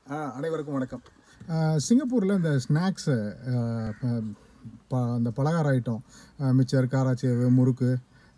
ஆ, அனைவருக்கும் வணக்கம் சிங்கப்பூரில் இந்த ஸ்நாக்ஸு அந்த பலகார ஐட்டம் ஆ, மிச்சர் காராச்சேவு முறுக்கு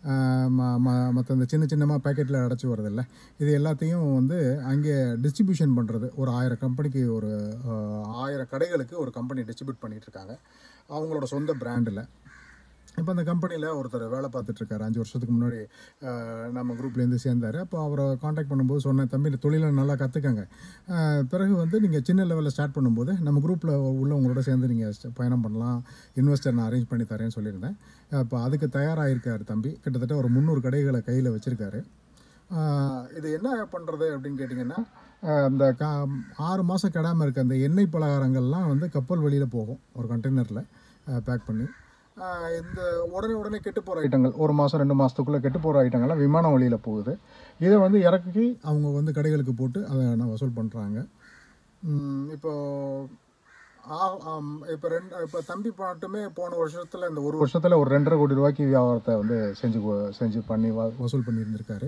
மற்ற இந்த சின்ன சின்னமாக பேக்கெட்டில் அடைச்சி வருதில்ல இது எல்லாத்தையும் வந்து அங்கே டிஸ்ட்ரிபியூஷன் பண்ணுறது ஒரு ஆயிரம் கம்பெனிக்கு ஒரு ஆ, ஆயிரம் கடைகளுக்கு ஒரு கம்பெனி டிஸ்ட்ரிபியூட் பண்ணிகிட்டு இருக்காங்க அவங்களோட சொந்த பிராண்டில் இப்போ அந்த கம்பெனியில் ஒருத்தர் வேலை பார்த்துட்டு இருக்காரு அஞ்சு வருஷத்துக்கு முன்னாடி அஹ், நம்ம குரூப்லேருந்து சேர்ந்தார் அப்போ அவரை காண்டாக்ட் பண்ணும்போது சொன்னேன் தம்பி இந்த தொழிலை நல்லா கற்றுக்கங்க பிறகு வந்து நீங்கள் சின்ன லெவலில் ஸ்டார்ட் பண்ணும்போது நம்ம குரூப்பில் உள்ளவங்களோட சேர்ந்து நீங்கள் பயணம் பண்ணலாம் இன்வெஸ்டர் நான் அரேஞ்ச் பண்ணி தரேன்னு சொல்லியிருந்தேன் இப்போ அதுக்கு தயாராகிருக்காரு தம்பி கிட்டத்தட்ட ஒரு முந்நூறு கடைகளை கையில் வச்சுருக்காரு ஆஹ் இது என்ன பண்ணுறது அப்படின்னு கேட்டிங்கன்னா ஆஹ் இந்த கா ஆறு மாதம் கெடாமல் இருக்க அந்த எண்ணெய் பலகாரங்கள்லாம் வந்து கப்பல் வழியில் போகும் ஒரு கண்டெய்னரில் பேக் பண்ணி ஆஹ் இந்த உடனே உடனே கெட்டு போகிற ஐட்டங்கள் ஒரு மாதம் ரெண்டு மாதத்துக்குள்ளே கெட்டு போகிற ஐட்டங்கள்லாம் விமான வழியில் போகுது இதை வந்து இறக்கி அவங்க வந்து கடைகளுக்கு போட்டு அதை நான் வசூல் பண்ணுறாங்க இப்போ ஆ- ஆம், இப்போ ரெண்டு இப்போ தம்பி மட்டுமே போன வருஷத்தில் இந்த ஒரு வருஷத்தில் ஒரு ரெண்டரை கோடி ரூபாய்க்கு வியாபாரத்தை வந்து செஞ்சு கொ- செஞ்சு பண்ணி வ- வசூல் பண்ணியிருந்திருக்காரு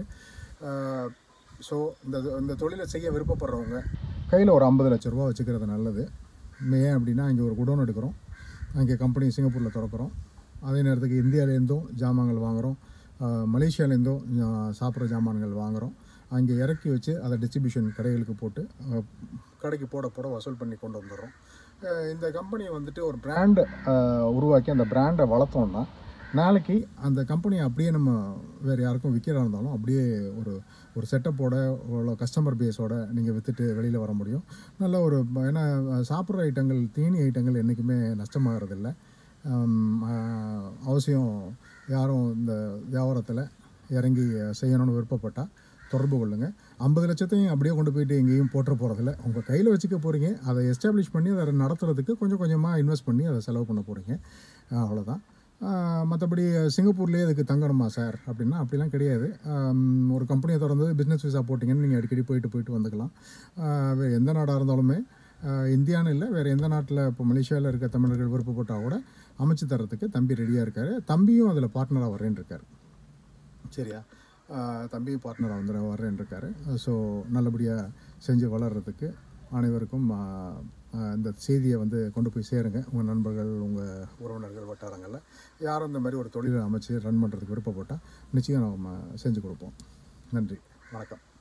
ஸோ இந்த இந்த தொழிலை செய்ய விருப்பப்படுறவங்க கையில் ஒரு ஐம்பது லட்ச ரூபா வச்சுக்கிறது நல்லது ஏன் அப்படின்னா இங்கே ஒரு குடோன் எடுக்கிறோம் அங்கே கம்பெனி சிங்கப்பூரில் திறக்கிறோம் அதே நேரத்துக்கு இந்தியாவிலேருந்தும் ஜாமான்கள் வாங்குகிறோம் மலேசியாவிலேருந்தும் சாப்பிட்ற ஜாமான்கள் வாங்குகிறோம் அங்கே இறக்கி வச்சு அதை டிஸ்ட்ரிபியூஷன் கடைகளுக்கு போட்டு அஹ், கடைக்கு போட போட வசூல் பண்ணி கொண்டு வந்துடுறோம் அஹ், இந்த கம்பெனி வந்துட்டு ஒரு பிராண்ட் உருவாக்கி அந்த பிராண்டை வளர்த்தோம்னா நாளைக்கு அந்த கம்பெனியை அப்படியே நம்ம வேறு யாருக்கும் விற்கிறா இருந்தாலும் அப்படியே ஒரு ஒரு செட்டப்போட ஒரு கஸ்டமர் பேஸோட நீங்கள் விற்றுட்டு வெளியில் வர முடியும் நல்ல ஒரு ஏன்னா சாப்பிட்ற ஐட்டங்கள் தீனி ஐட்டங்கள் என்றைக்குமே நஷ்டமாகறதில்ல ஆம், ஆஹ், அவசியம் யாரும் இந்த வியாபாரத்தில் இறங்கி செய்யணும்னு விருப்பப்பட்டால் தொடர்பு கொள்ளுங்கள் ஐம்பது லட்சத்தையும் அப்படியே கொண்டு போயிட்டு எங்கேயும் போட்டுற போகிறதில்ல உங்கள் கையில் வச்சுக்க போகிறீங்க அதை எஸ்டாப்ளிஷ் பண்ணி அதை நடத்துறதுக்கு கொஞ்சம் கொஞ்சமாக இன்வெஸ்ட் பண்ணி அதை செலவு பண்ண போகிறீங்க அவ்வளோதான் மற்றபடி சிங்கப்பூர்லேயே அதுக்கு தங்கணுமா சார் அப்படின்னா அப்படிலாம் கிடையாது ஆம், ஒரு கம்பெனியை திறந்து பிஸ்னஸ் விசா போட்டிங்கன்னு நீங்கள் அடிக்கடி போயிட்டு போயிட்டு வந்துக்கலாம் ஆஹ் வேறு எந்த நாடாக இருந்தாலுமே ஆஹ் இந்தியான்னு இல்லை வேறு எந்த நாட்டில் இப்போ மலேசியாவில் இருக்க தமிழர்கள் விருப்பப்பட்டால் கூட அமைச்சு தரத்துக்கு தம்பி ரெடியாக இருக்கார் தம்பியும் அதில் பார்ட்னராக வரேன்னு இருக்கார் சரியா ஆஹ் தம்பியும் பார்ட்னராக வந்து வரேன்னு இருக்காரு ஸோ நல்லபடியாக செஞ்சு வளர்கிறதுக்கு அனைவருக்கும் ஆஹ் ஆஹ் இந்த செய்தியை வந்து கொண்டு போய் சேருங்க உங்கள் நண்பர்கள் உங்கள் உறவினர்கள் வட்டாரங்களில் யாரும் இந்த மாதிரி ஒரு தொழிலை அமைச்சு ரன் பண்ணுறதுக்கு விருப்பப்பட்டால் நிச்சயம் நம்ம செஞ்சு கொடுப்போம் நன்றி வணக்கம்